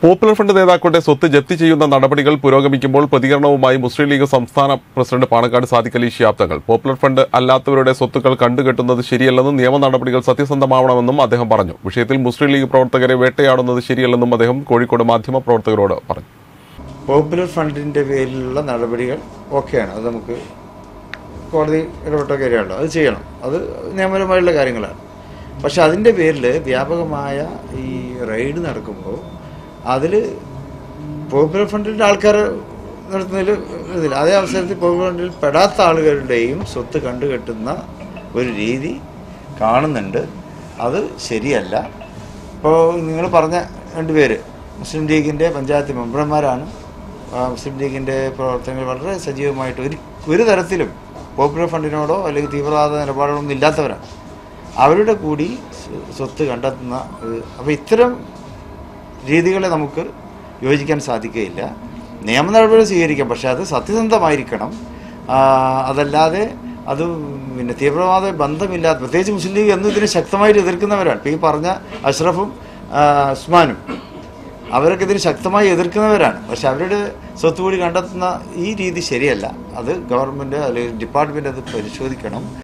popular front നേതാക്കളുടെ സ്വത്ത് ജപ്തി ചെയ്യുന്ന നടപടികൾ പുരോഗമിക്കുമ്പോൾ പ്രതികരണവുമായി മുസ്ലിം ലീഗ് സംസ്ഥാന പ്രസിഡന്റ് പാണക്കാട് സാദിഖ് അലി ശിഹാബ് തങ്ങൾ പോപ്പുലർ ഫ്രണ്ട് അല്ലാത്തവരുടെ സ്വത്തുക്കൾ കണ്ടുകെട്ടുന്നത് ശരിയല്ലെന്നും നിയമ നടപടികൾ സത്യസന്ധമാവണമെന്നും അദ്ദേഹം പറഞ്ഞു വിഷയത്തിൽ മുസ്ലിം ലീഗ് പ്രവർത്തകരെ വേട്ടയാടുന്നത് ശരിയല്ലെന്നും അദ്ദേഹം കോഴിക്കോട് മാധ്യമ പ്രവർത്തകരോട് പറഞ്ഞു പോപ്പുലർ ഫണ്ടിൻ്റെ പേരിലുള്ള നടപടികൾ ഓക്കെയാണ് അത് നമുക്ക് കോടതി ഇടപെട്ട കാര്യമാണല്ലോ അത് ചെയ്യണം അത് നിയമപരമായുള്ള കാര്യങ്ങളാണ് പക്ഷെ അതിൻ്റെ പേരിൽ വ്യാപകമായ ഈ റെയ്ഡ് നടക്കുമ്പോൾ അതിൽ പോപ്പുലർ ഫണ്ടിൻ്റെ ആൾക്കാർ നടത്തുന്നതിൽ ഇതില്ല അതേ അവസരത്തിൽ പോപ്പുലർ ഫണ്ടിൽ പെടാത്ത ആളുകളുടെയും സ്വത്ത് കണ്ടുകെട്ടുന്ന ഒരു രീതി കാണുന്നുണ്ട് അത് ശരിയല്ല ഇപ്പോൾ നിങ്ങൾ പറഞ്ഞ രണ്ട് പേര് മുസ്ലിം ലീഗിൻ്റെ പഞ്ചായത്ത് മെമ്പർമാരാണ് ആ, മുസ്ലിം ലീഗിൻ്റെ പ്രവർത്തനങ്ങൾ വളരെ സജീവമായിട്ട് ഒരു ഒരു തരത്തിലും പോപ്പുലർ ഫണ്ടിനോടോ അല്ലെങ്കിൽ തീവ്രവാദ നിലപാടുകളൊന്നും ഇല്ലാത്തവരാണ് അവരുടെ കൂടി സ്വ- സ്വത്ത് കണ്ടെത്തുന്ന അപ്പോൾ ഇത്തരം രീതികളെ നമുക്ക് യോജിക്കാൻ സാധിക്കുകയില്ല നിയമ നടപടി സ്വീകരിക്കാം പക്ഷേ അത് സത്യസന്ധമായിരിക്കണം ആ, അതല്ലാതെ അത് പിന്നെ തീവ്രവാദ ബന്ധമില്ലാത്ത പ്രത്യേകിച്ച് മുസ്ലിം ലീഗ് എന്നും ഇതിനെ ശക്തമായിട്ട് എതിർക്കുന്നവരാണ് ഇപ്പോൾ ഈ പറഞ്ഞ അഷ്റഫും ആ, ഉസ്മാനും അവരൊക്കെ ഇതിന് ശക്തമായി എതിർക്കുന്നവരാണ് പക്ഷെ അവരുടെ സ്വത്ത് കൂടി കണ്ടെത്തുന്ന ഈ രീതി ശരിയല്ല അത് ഗവൺമെൻറ് അല്ലെങ്കിൽ ഡിപ്പാർട്ട്മെൻറ്റ് അത് പരിശോധിക്കണം